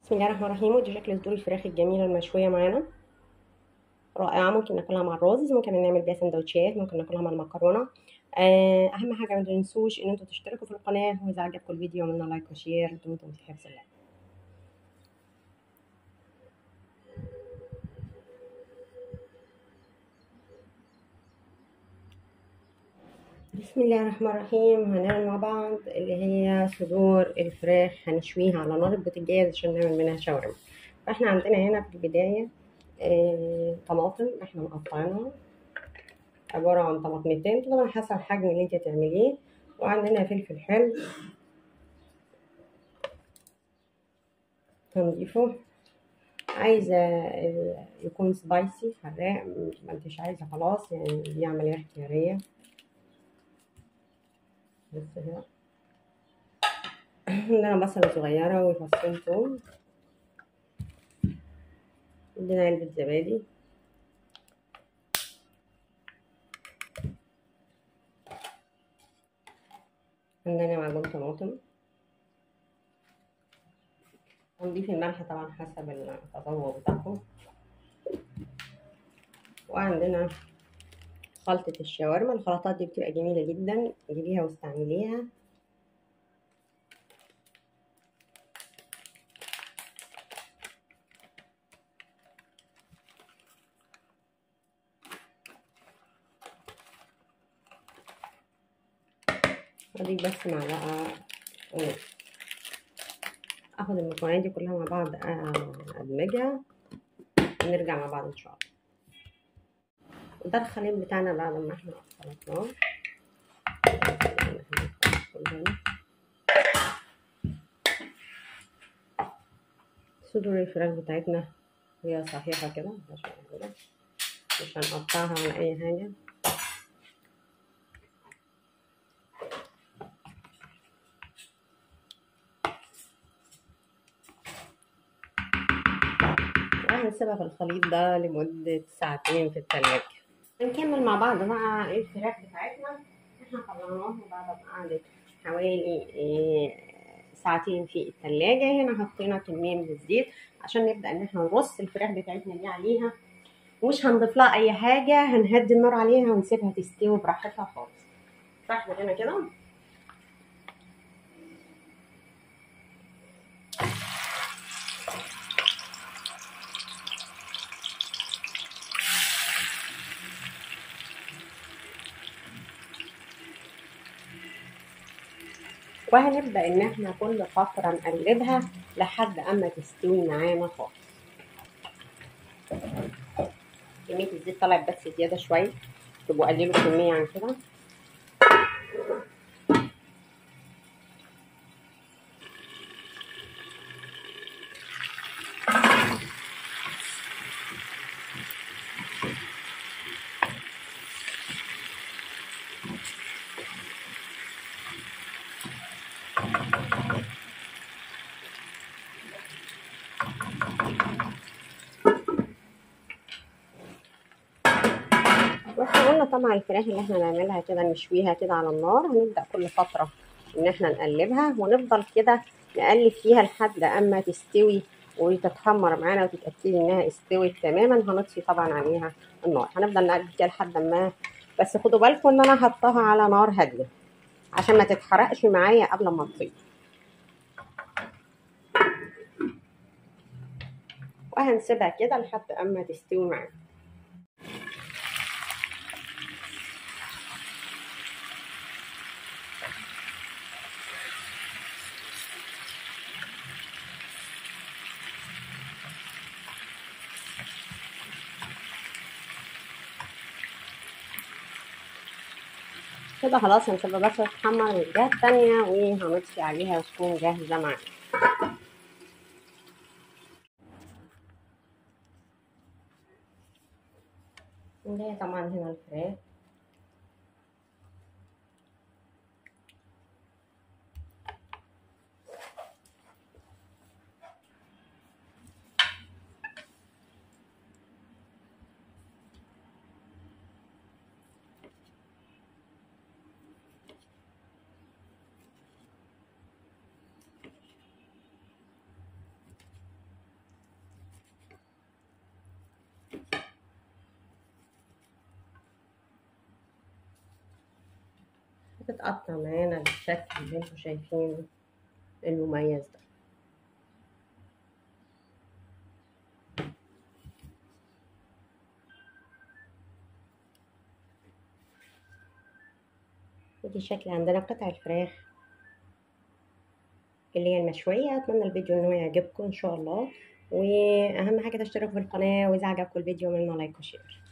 بسم الله الرحمن الرحيم ودي شكل صدور الفراخ الجميلة المشوية معانا رائعة ممكن ناكلها مع الرز ممكن نعمل بيها سندوتشات ممكن ناكلها مع المكرونة آه، أهم حاجة ما تنسوش إن انتوا تشتركوا في القناة وإذا عجبكم الفيديو عملنا لايك وشير دمتم في حفظ الله بسم الله الرحمن الرحيم هنعمل مع بعض اللي هي صدور الفراخ هنشويها على نار البوتاجاز عشان نعمل منها شاورما فاحنا عندنا هنا في البداية آه، طماطم احنا مقطعينها عبارة عن طماطمتين طبعا حسب الحجم اللي انت هتعمليه وعندنا فلفل حلو هنضيفه عايزة يكون سبايسي حراق ما انتش عايزة خلاص يعني دي عملية اختيارية بس كده عندنا بصلة صغيرة وفصين توم عندنا علبة زبادي عندنا معجون طماطم هنضيف الملح طبعا حسب التذوق بتاعكم وعندنا خلطة الشاورما الخلطات دي بتبقى جميلة جدا جيبيها واستعمليها اضيف بس معلقة ونص اخد المكونات دي كلها مع بعض ادمجها ونرجع مع بعض ان شاء الله وده الخليط بتاعنا بعد ما احنا خلطناه صدور الفراخ بتاعتنا هي صحيحة كده مش هنقطعها ولا أي حاجة وهنسيبها في الخليط ده لمدة ساعتين في التلاجة هنكمل مع بعض بقى الفراخ بتاعتنا احنا طلعناها بعد ما قعدت حوالي ساعتين في التلاجة هنا حطينا كمية من الزيت عشان نبدأ ان احنا نرص الفراخ بتاعتنا دي عليها مش هنضيف لها اي حاجة هنهدي النار عليها ونسيبها تستوي براحتها خالص فاحنا هنا كده وهنبدأ إن احنا كل فترة نقلبها لحد أما تستوي معانا خالص كمية الزيت طلعت بس زيادة شوية تبقوا قللوا الكمية عن كده واحنا قلنا طبعا الفراخ اللي احنا نعملها كده نشويها كده على النار هنبدأ كل فترة ان احنا نقلبها ونفضل كده نقلب فيها لحد اما تستوي وتتحمر معانا وتتأكدي انها استوت تماما هنطفي طبعا عليها النار هنفضل نقلب كده لحد ما بس خدوا بالكم ان انا حطاها على نار هادية عشان ما تتحرقش معايا قبل ما تطيب وهنسيبها كده لحد اما تستوي معانا كده خلاص هنسيبها بس تتحمر من الجهة التانية وهنطفي عليها وتكون جاهزة معانا ودي طبعا هنا الفراخ بتتقطع معانا بالشكل اللي انتوا شايفينه المميز ده ودي شكل عندنا قطع الفراخ اللي هي المشوية أتمنى الفيديو إنه يعجبكم إن شاء الله وأهم حاجة تشتركوا في القناة وإذا عجبكم الفيديو عملنا لايك وشير